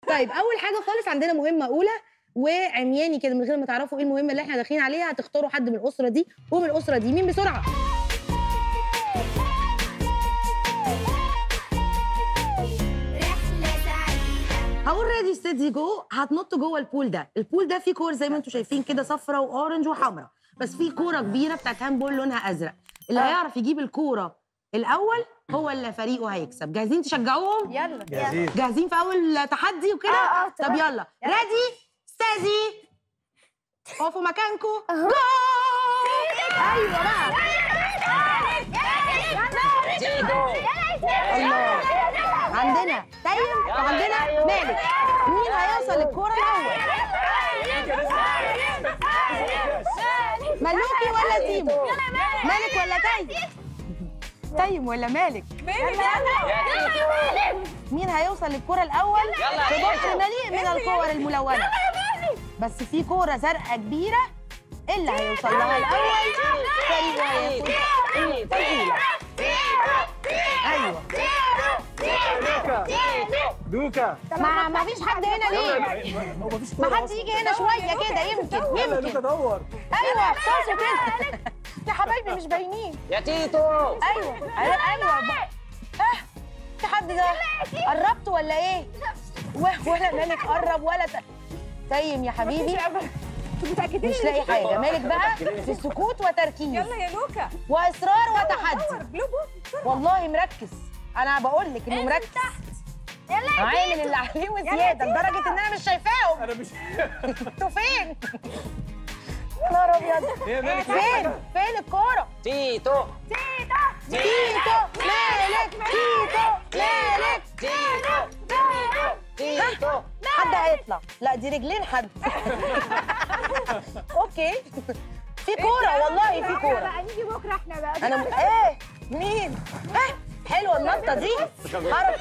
طيب اول حاجه خالص عندنا مهمه اولى وعمياني كده من غير ما تعرفوا ايه المهمه اللي احنا داخلين عليها هتختاروا حد من الاسره دي ومن الاسره دي مين بسرعه رحلة سعيدة هقول ريدي ستيدي جو هتنط جوه البول ده البول ده فيه كور زي ما انتم شايفين كده صفرة واورنج وحمراء بس فيه كوره كبيره بتاعت هاندبول لونها ازرق اللي هيعرف يجيب الكوره الاول هو اللي فريقه هيكسب جاهزين تشجعوهم يلا جاهزين جاهزين في اول تحدي وكده آه، آه، طب تمام. يلا ريدي ستيدي اقفوا مكانكم جو ايوه بقى الله عندنا تايم وعندنا مالك مين هيوصل للكوره الاول ملوكي ولا تيمو مالك ولا تايم تايم ولا مالك مين هيوصل للكرة الأول في بحر مليء من الكور الملونة بس في كورة زرقاء كبيرة اللي هيوصل لها الأول فريقه هياخد الأولى أيوه دوكا ما ما فيش حد هنا ليه؟ هو مفيش ما حد يجي هنا شوية كده يمكن يلا دوكا يمكن دور أيوه بصوا كده يا حبايبي مش باينين يا تيتو ايوه ايوه بقى. اه في حد ده قربت ولا ايه؟ و- ولا مالك قرب ولا ت... تيم يا حبيبي متاكدين مش لاقي حاجه مالك بقى في سكوت وتركيز يلا يا لوكا واصرار وتحدي جلوبو والله مركز انا بقول لك انه مركز عامل اللي عليه وزياده لدرجه ان انا مش شايفاهم انا مش انتوا فين؟ يا نهار ابيض هي مالك فين؟ فين الكوره؟ تيتو تيتو مالك تيتو مالك تيتو حد هيطلع لا دي رجلين حد اوكي في كوره والله في كوره بقى نيجي بكره احنا بقى انا م... ايه مين ايه حلوه النطه دي حركه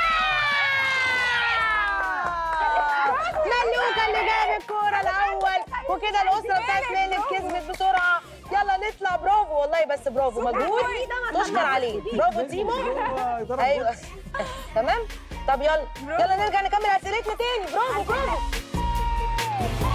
آه! ملوكه اللي جاب الكوره الاول وكده الاسره بتاعت مالك كسبت بسرعه يلا نطلع برافو والله بس برافو مجهود تشكر عليه برافو تيمو هو ضرب ايوه تمام طب يلا يلا نرجع نكمل اسئلتنا تاني برافو برافو